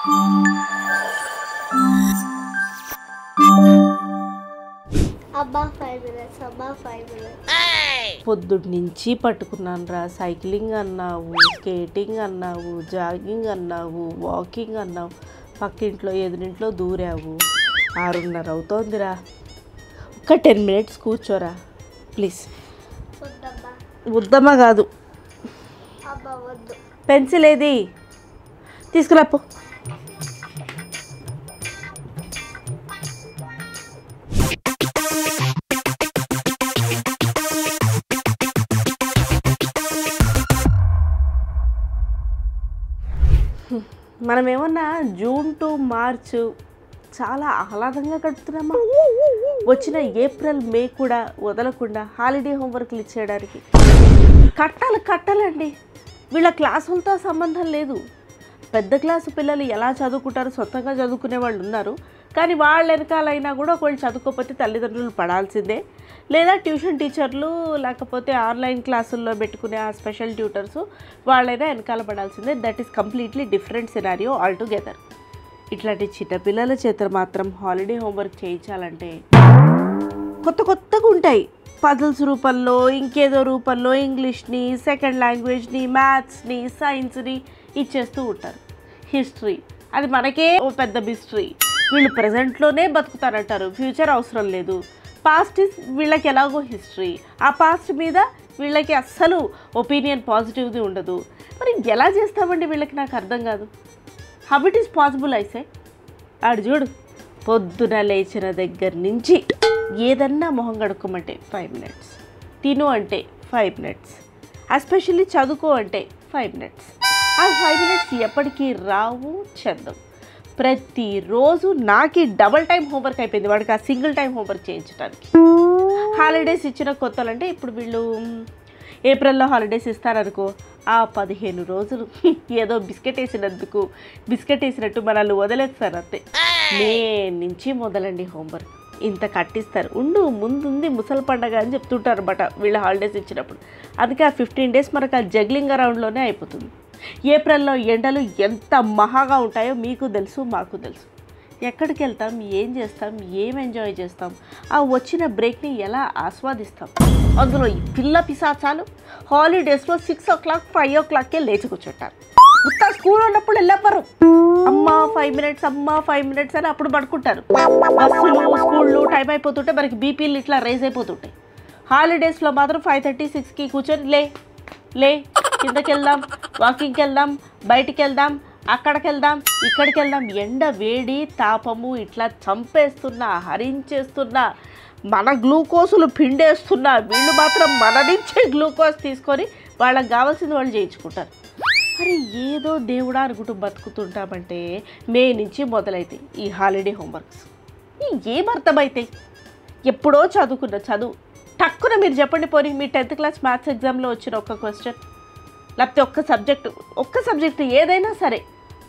అబ్బా five minutes అబ్బా five minutes పొద్దుటి నుంచి పట్టుకున్నాను రా సైక్లింగ్ అన్నావు స్కేటింగ్ అన్నావు జాగింగ్ అన్నావు వాకింగ్ అన్నావు పక్కింట్లో ఎదురింట్లో దూరావు ఆరున్నర అవుతోందిరా ఒక టెన్ మినిట్స్ కూర్చోరా ప్లీజ్ వద్దబ్బా ఉద్దమా కాదు అబ్బా వద్దు పెన్సిల్ ఏది తీసుకురాపో మనం ఏమన్నా జూన్ టు మార్చ్ చాలా ఆహ్లాదంగా గడుపుతున్నామా వచ్చిన ఏప్రిల్ మే కూడా వదలకుండా హాలిడే హోంవర్క్లు ఇచ్చేయడానికి కట్టాలి కట్టాలండి వీళ్ళ క్లాసులతో సంబంధం లేదు పెద్ద క్లాసు పిల్లలు ఎలా చదువుకుంటారో సొంతంగా చదువుకునే వాళ్ళు ఉన్నారు కానీ వాళ్ళ వెనకాలైనా కూడా ఒకళ్ళు చదువుకోకపోతే తల్లిదండ్రులు పడాల్సిందే లేదా ట్యూషన్ టీచర్లు లేకపోతే ఆన్లైన్ క్లాసుల్లో పెట్టుకునే ఆ స్పెషల్ ట్యూటర్స్ వాళ్ళైనా వెనకాల పడాల్సిందే that is completely different scenario all together ఇట్లాంటి చిన్నపిల్లల చేత మాత్రం హాలిడే హోంవర్క్ చేయించాలంటే కొత్త కొత్తగా ఉంటాయి పజిల్స్ రూపంలో ఇంకేదో రూపంలో ఇంగ్లీష్ని సెకండ్ లాంగ్వేజ్ని మ్యాథ్స్ని సైన్స్ని ఇచ్చేస్తూ ఉంటారు హిస్టరీ అది మనకే ఓ పెద్ద మిస్టరీ వీళ్ళు ప్రజెంట్లోనే బతుకుతారంటారు ఫ్యూచర్ అవసరం లేదు పాస్ట్ ఇస్ వీళ్ళకి ఎలాగో హిస్టరీ ఆ పాస్ట్ మీద వీళ్ళకి అస్సలు ఒపీనియన్ పాజిటివ్ది ఉండదు మరి ఎలా చేస్తామండి వీళ్ళకి నాకు అర్థం కాదు హౌ ఇట్ ఈస్ పాసిబుల్ ఐసే ఆడు చూడు పొద్దున లేచిన దగ్గర నుంచి ఏదన్నా మొహం కడుక్కోమంటే ఫైవ్ మినిట్స్ తిను అంటే ఫైవ్ మినిట్స్ ఎస్పెషల్లీ చదువుకో అంటే ఫైవ్ మినిట్స్ ఆ ఫైవ్ మినిట్స్ ఎప్పటికీ రావు చెందవు ప్రతిరోజు నాకి డబల్ టైం హోంవర్క్ అయిపోయింది వాడికి ఆ సింగిల్ టైం హోంవర్క్ చేయించడానికి హాలిడేస్ ఇచ్చిన కొత్తలంటే ఇప్పుడు వీళ్ళు మ్, ఏప్రిల్లో హాలిడేస్ ఇస్తారనుకో ఆ పదిహేను రోజులు ఏదో బిస్కెట్ వేసినందుకు బిస్కెట్ వేసినట్టు మనల్ని వదిలేస్తారు అంతే మే నుంచి మొదలండి హోంవర్క్ ఇంత కట్టిస్తారు ఉండు ముందుంది ముసలి పండగ అని చెప్తుంటారు అనమాట వీళ్ళ హాలిడేస్ ఇచ్చినప్పుడు అందుకే ఆ ఫిఫ్టీన్ డేస్ మనకు ఆ జగ్లింగ్ అరౌండ్లోనే అయిపోతుంది ఏప్రిల్లో ఎండలు ఎంత మహాగా ఉంటాయో మీకు తెలుసు మాకు తెలుసు ఎక్కడికి వెళ్తాం ఏం చేస్తాం ఏం ఎంజాయ్ చేస్తాం ఆ వచ్చిన బ్రేక్ని ఎలా ఆస్వాదిస్తాం అందులో ఈ పిల్ల పిశాచాలు హాలిడేస్లో సిక్స్ ఓ క్లాక్ ఫైవ్ ఓ క్లాక్కే లేచి కూర్చుంటారు ఉత్త స్కూల్ ఉన్నప్పుడు వెళ్ళపరు అమ్మ ఫైవ్ మినిట్స్ అమ్మ ఫైవ్ మినిట్స్ అని అప్పుడు పడుకుంటారు బస్సులు స్కూళ్ళు టైం అయిపోతుంటే మనకి బీపీలు ఇట్లా రైజ్ అయిపోతుంటాయి హాలిడేస్లో మాత్రం ఫైవ్ థర్టీ సిక్స్కి కూర్చొని లే లే కిందకి వెళ్దాం వాకింగ్కి వెళ్దాం బయటికి వెళ్దాం అక్కడికి వెళ్దాం ఇక్కడికి వెళ్దాం ఎండ వేడి తాపము ఇట్లా చంపేస్తున్నా హరించేస్తున్నా మన గ్లూకోజులు పిండేస్తున్నా వీళ్ళు మాత్రం మన నుంచే గ్లూకోజ్ తీసుకొని వాళ్ళకి కావాల్సింది వాళ్ళు చేయించుకుంటారు అరే ఏదో దేవుడా అనుకుంటూ బతుకుతుంటామంటే మే నుంచి మొదలైతాయి ఈ హాలిడే హోంవర్క్స్ ఈ ఏం అర్థమవుతాయి ఎప్పుడో చదువుకున్న చదువు టక్కున మీరు చెప్పండి పోనీ మీ టెన్త్ క్లాస్ మ్యాథ్స్ ఎగ్జామ్లో వచ్చిన ఒక్క క్వశ్చన్ లేకపోతే ఒక్క సబ్జెక్ట్ ఒక్క సబ్జెక్ట్ ఏదైనా సరే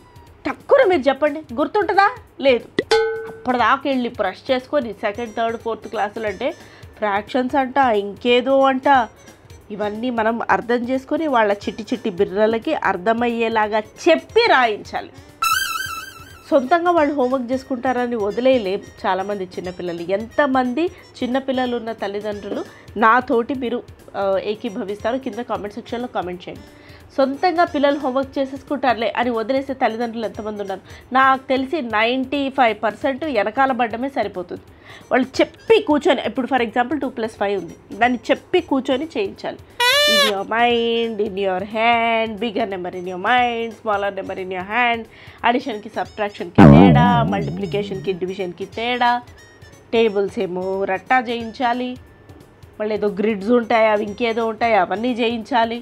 టక్కున మీరు చెప్పండి గుర్తుంటుందా లేదు అప్పటిదాకా వెళ్ళి బ్రష్ చేసుకొని సెకండ్ థర్డ్ ఫోర్త్ క్లాసులు అంటే ఫ్రాక్షన్స్ అంట ఇంకేదో అంట ఇవన్నీ మనం అర్థం చేసుకొని వాళ్ళ చిట్టి చిట్టి బిర్రలకి అర్థమయ్యేలాగా చెప్పి రాయించాలి సొంతంగా వాళ్ళు హోంవర్క్ చేసుకుంటారని వదిలేయలేం చాలామంది చిన్నపిల్లలు ఎంతమంది చిన్నపిల్లలు ఉన్న తల్లిదండ్రులు నాతోటి మీరు ఆ, ఏకీభవిస్తారో కింద కామెంట్ సెక్షన్లో కామెంట్ చేయండి సొంతంగా పిల్లలు హోంవర్క్ చేసేసుకుంటారులే అని వదిలేసే తల్లిదండ్రులు ఎంతమంది ఉన్నారు నాకు తెలిసి నైంటీ ఫైవ్ పర్సెంట్ వెనకాల పడ్డమే సరిపోతుంది వాళ్ళు చెప్పి కూర్చొని ఇప్పుడు for example two plus five ఉంది దాన్ని చెప్పి కూర్చొని చేయించాలి in your mind in your hand bigger number in your mind smaller number in your hand అడిషన్కి సబ్ట్రాక్షన్కి తేడా మల్టిప్లికేషన్కి డివిజన్కి తేడా టేబుల్స్ ఏమో రట్టా చేయించాలి మళ్ళీ ఏదో గ్రిడ్స్ ఉంటాయి అవి ఇంకేదో ఉంటాయి అవన్నీ చేయించాలి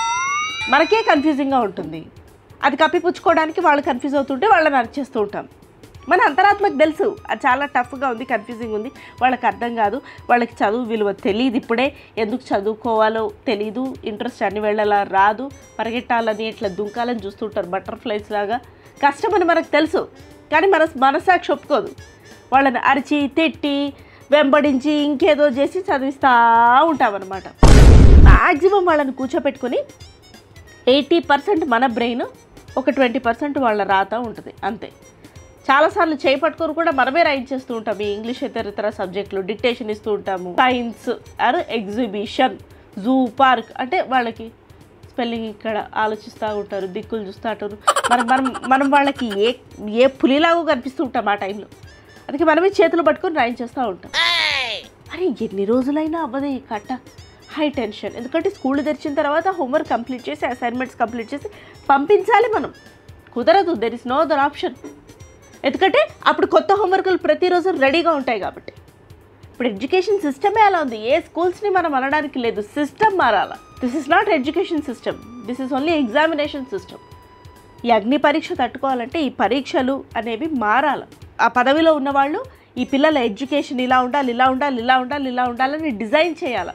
మనకే కన్ఫ్యూజింగ్గా ఉంటుంది అది కప్పిపుచ్చుకోవడానికి వాళ్ళు కన్ఫ్యూజ్ అవుతుంటే వాళ్ళని అరిచేస్తూ ఉంటాం మన అంతరాత్మకు తెలుసు అది చాలా టఫ్గా ఉంది కన్ఫ్యూజింగ్ ఉంది వాళ్ళకి అర్థం కాదు వాళ్ళకి చదువు విలువ తెలియదు ఇప్పుడే ఎందుకు చదువుకోవాలో తెలీదు ఇంట్రెస్ట్ అన్ని వేళలా రాదు పరిగెట్టాలని ఇట్లా దుంకాలని చూస్తుంటారు బటర్ఫ్లైస్ లాగా కష్టమని మనకు తెలుసు కానీ మన మనసాక్షి ఒప్పుకోదు వాళ్ళని అరిచి తిట్టి వెంబడించి ఇంకేదో చేసి చదివిస్తూ ఉంటామన్నమాట మ్యాక్సిమం వాళ్ళని కూర్చోపెట్టుకొని ఎయిటీ పర్సెంట్ మన బ్రెయిన్ ఒక ట్వంటీ పర్సెంట్ వాళ్ళ రాత ఉంటుంది అంతే చాలాసార్లు చేయి పట్టుకొని కూడా మనమే రాయించేస్తూ ఉంటాం ఈ ఇంగ్లీష్ ఇతర ఇతర సబ్జెక్టులు డిక్టేషన్ ఇస్తూ ఉంటాము science or exhibition zoo park అంటే వాళ్ళకి స్పెల్లింగ్ ఇక్కడ ఆలోచిస్తూ ఉంటారు దిక్కులు చూస్తూ ఉంటారు మనం మనం మనం వాళ్ళకి ఏ ఏ పులిలాగా కనిపిస్తూ ఉంటాం ఆ టైంలో అందుకే మనమే చేతులు పట్టుకొని రాయించేస్తూ ఉంటాం అరే ఎన్ని రోజులైనా అవ్వదే ఈ కట్ట హై టెన్షన్ ఎందుకంటే స్కూల్ తెరిచిన తర్వాత హోంవర్క్ కంప్లీట్ చేసి అసైన్మెంట్స్ కంప్లీట్ చేసి పంపించాలి మనం కుదరదు there is no other option ఎందుకంటే అప్పుడు కొత్త హోంవర్క్లు ప్రతిరోజు రెడీగా ఉంటాయి కాబట్టి ఇప్పుడు ఎడ్యుకేషన్ సిస్టమే అలా ఉంది ఏ స్కూల్స్ని మనం అనడానికి లేదు సిస్టమ్ మారాలా this is not education system this is only examination system ఈ అగ్ని పరీక్ష తట్టుకోవాలంటే ఈ పరీక్షలు అనేవి మారాలి ఆ పదవిలో ఉన్నవాళ్ళు ఈ పిల్లల ఎడ్యుకేషన్ ఇలా ఉండాలి ఇలా ఉండాలి ఇలా ఉండాలి ఇలా ఉండాలని డిజైన్ చేయాలి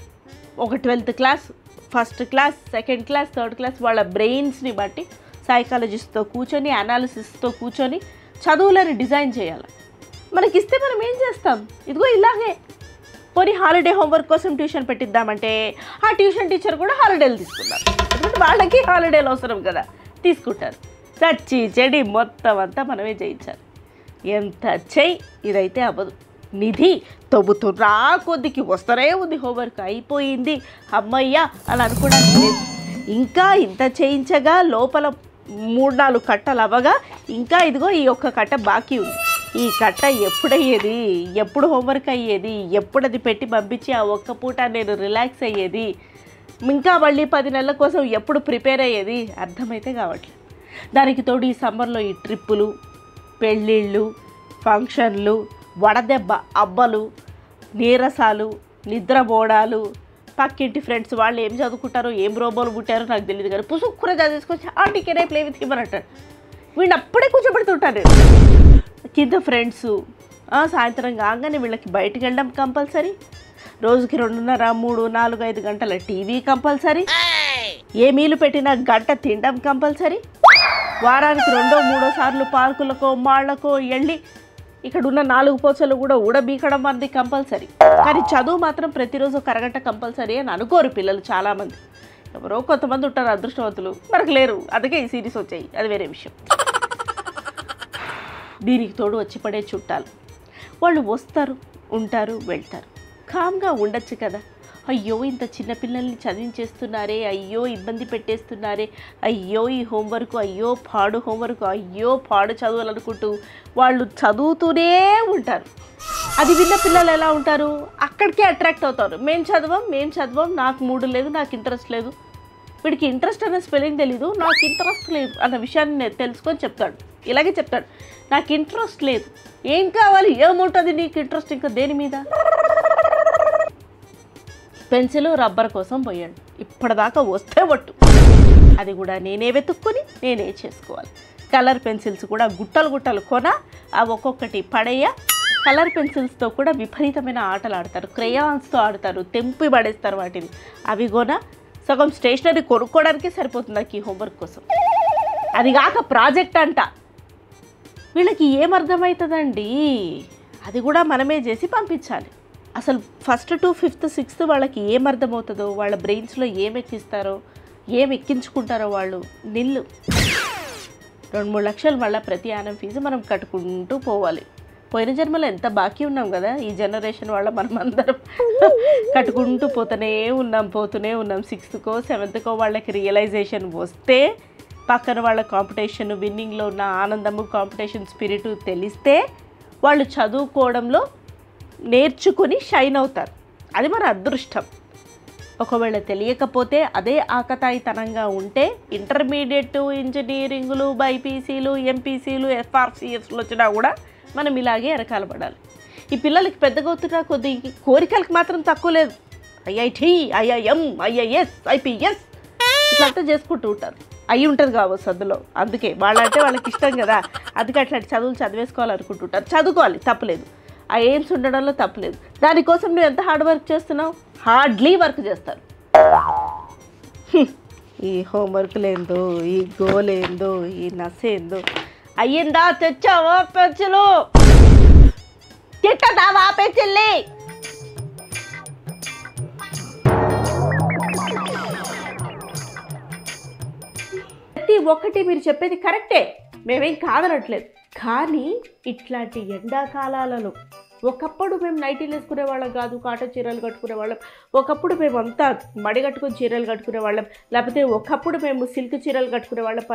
ఒక twelfth class first class second class third class వాళ్ళ బ్రెయిన్స్ని బట్టి సైకాలజిస్ట్తో కూర్చొని అనాలిసిస్తో కూర్చొని చదువులను డిజైన్ చేయాలి మనకి ఇస్తే మనం ఏం చేస్తాం ఇదిగో ఇలాగే పోనీ హాలిడే హోంవర్క్ కోసం ట్యూషన్ పెట్టిద్దామంటే ఆ ట్యూషన్ టీచర్ కూడా హాలిడేలు తీసుకున్నారు ఎందుకంటే వాళ్ళకి హాలిడేలు అవసరం కదా తీసుకుంటారు చచ్చి చెడి మొత్తం అంతా మనమే చేయించాలి ఎంత చెయ్యి ఇదైతే అవ్వదు నిధి తవ్వుతున్నా కొద్దికి వస్తూనే ఉంది హోంవర్క్ అయిపోయింది అమ్మయ్య అని అనుకోవడానికి లేదు ఇంకా ఇంత చేయించగా లోపల మూడు నాలుగు కట్టలు అవ్వగా ఇంకా ఇదిగో ఈ ఒక్క కట్ట బాకీ ఉంది ఈ కట్ట ఎప్పుడయ్యేది ఎప్పుడు హోంవర్క్ అయ్యేది ఎప్పుడు అది పెట్టి పంపించి ఆ ఒక్క పూట నేను రిలాక్స్ అయ్యేది ఇంకా మళ్ళీ పది నెలల కోసం ఎప్పుడు ప్రిపేర్ అయ్యేది అర్థమైతే కావట్లేదు దానికి తోడు ఈ సమ్మర్లో ఈ ట్రిప్పులు పెళ్ళిళ్ళు ఫంక్షన్లు వడదెబ్బ అబ్బలు నీరసాలు నిద్రపోవడాలు పక్కింటి ఫ్రెండ్స్ వాళ్ళు ఏం చదువుకుంటారో ఏం రోబోలు పుట్టారో నాకు తెలియదు కానీ పుసుక్కుర చదివేసుకొచ్చి aunty can I play with him అని అంటారు వీడిని అప్పుడే కూర్చోబెడుతుంటారు కింద ఫ్రెండ్స్ సాయంత్రం కాగానే వీళ్ళకి బయటికి వెళ్ళడం కంపల్సరీ రోజుకి రెండున్నర మూడు నాలుగు ఐదు గంటల టీవీ కంపల్సరీ ఏ మీలు పెట్టినా గంట తినడం కంపల్సరీ వారానికి రెండో మూడో సార్లు పార్కులకో మాళ్లకో వెళ్ళి ఇక్కడ ఉన్న నాలుగు పోచలు కూడా ఊడబీకడం అన్నది కంపల్సరీ కానీ చదువు మాత్రం ప్రతిరోజు ఒక అరగంట కంపల్సరీ అని అనుకోరు పిల్లలు చాలామంది ఎవరో కొంతమంది ఉంటారు అదృష్టవంతులు మనకు లేరు అందుకే ఈ సిరీస్ వచ్చాయి అది వేరే విషయం దీనికి తోడు వచ్చి పడే చుట్టాలు వాళ్ళు వస్తారు ఉంటారు వెళ్తారు కామ్గా ఉండొచ్చు కదా అయ్యో ఇంత చిన్న పిల్లల్ని చదివించేస్తున్నారే అయ్యో ఇబ్బంది పెట్టేస్తున్నారే అయ్యో ఈ హోంవర్క్ అయ్యో పాడు హోంవర్క్ అయ్యో పాడు చదువులు అనుకుంటూ వాళ్ళు చదువుతూనే ఉంటారు అది విన్న పిల్లలు ఎలా ఉంటారు అక్కడికే అట్రాక్ట్ అవుతారు మేము చదవం మేము చదవం నాకు మూడు లేదు నాకు ఇంట్రెస్ట్ లేదు వీడికి ఇంట్రెస్ట్ అనే స్పెల్లింగ్ తెలీదు నాకు ఇంట్రెస్ట్ లేదు అన్న విషయాన్ని నేను తెలుసుకొని చెప్తాడు ఇలాగే చెప్తాడు నాకు ఇంట్రెస్ట్ లేదు ఏం కావాలి ఏముంటుంది నీకు ఇంట్రెస్ట్ ఇంకా దేని మీద పెన్సిల్ రబ్బర్ కోసం పోయాడు ఇప్పటిదాకా వస్తే ఒట్టు అది కూడా నేనే వెతుక్కొని నేనే చేసుకోవాలి కలర్ పెన్సిల్స్ కూడా గుట్టలు గుట్టలు కొన అవి ఒక్కొక్కటి పడేయ కలర్ పెన్సిల్స్తో కూడా విపరీతమైన ఆటలు ఆడతారు క్రేయాన్స్తో ఆడతారు తెంపి పడేస్తారు వాటిని అవి కొన సగం స్టేషనరీ కొనుక్కోవడానికే సరిపోతుంది నాకు ఈ హోంవర్క్ కోసం అది కాక ప్రాజెక్ట్ అంట వీళ్ళకి ఏమర్థమవుతుందండి అది కూడా మనమే చేసి పంపించాలి అసలు ఫస్ట్ టు ఫిఫ్త్ సిక్స్త్ వాళ్ళకి ఏం అర్థమవుతుందో వాళ్ళ బ్రెయిన్స్లో ఏం ఎక్కిస్తారో ఏం ఎక్కించుకుంటారో వాళ్ళు నిల్లు రెండు మూడు లక్షలు మళ్ళీ ప్రతి యానం ఫీజు మనం కట్టుకుంటూ పోవాలి పోయిన జన్మలో ఎంత బాకీ ఉన్నాం కదా ఈ జనరేషన్ వాళ్ళ మనం అందరం కట్టుకుంటూ పోతూనే ఉన్నాం పోతూనే ఉన్నాం సిక్స్త్కో సెవెంత్కో వాళ్ళకి రియలైజేషన్ వస్తే పక్కన వాళ్ళ కాంపిటీషన్ విన్నింగ్లో ఉన్న ఆనందము కాంపిటీషన్ స్పిరిట్ తెలిస్తే వాళ్ళు చదువుకోవడంలో నేర్చుకుని షైన్ అవుతారు అది మన అదృష్టం ఒకవేళ తెలియకపోతే అదే ఆకతాయితనంగా ఉంటే ఇంటర్మీడియట్ ఇంజనీరింగ్లు బైపీసీలు ఎంపీసీలు ఎఫ్ఆర్సీఎస్లు వచ్చినా కూడా మనం ఇలాగే ఎరకాల పడాలి ఈ పిల్లలకి పెద్దగా అవుతున్నా కొద్ది కోరికలకు మాత్రం తక్కువ లేదు ఐఐటి ఐఐఎం ఐఐఎస్ ఐపీఎస్ ఇట్లంతా చేసుకుంటూ ఉంటారు అయి ఉంటుంది కావచ్చు అందులో అందుకే వాళ్ళంటే వాళ్ళకి ఇష్టం కదా అందుకే అట్లాంటి చదువులు చదివేసుకోవాలనుకుంటుంటారు చదువుకోవాలి తప్పలేదు ఆ ఎయిమ్స్ ఉండడంలో తప్పలేదు దానికోసం నువ్వు ఎంత హార్డ్ వర్క్ చేస్తున్నావు హార్డ్లీ వర్క్ చేస్తారు హ్మ్. ఈ హోంవర్క్ లేందో ఈ గోల్ ఏందో ఈ నస ఏందో అయ్యిందా తెచ్చావా పెంచులు తిట్టదావా పెంచిల్లి ప్రతి ఒక్కటి మీరు చెప్పేది కరెక్టే మేమేం కాదనట్లేదు కానీ ఇట్లాంటి ఎండాకాలాలలో ఒకప్పుడు మేము నైటీలు వేసుకునే వాళ్ళం కాదు కాటన్ చీరలు కట్టుకునే వాళ్ళం ఒకప్పుడు మేము అంతా మడి కట్టుకుని చీరలు కట్టుకునే వాళ్ళం లేకపోతే ఒకప్పుడు మేము సిల్క్ చీరలు కట్టుకునే వాళ్ళం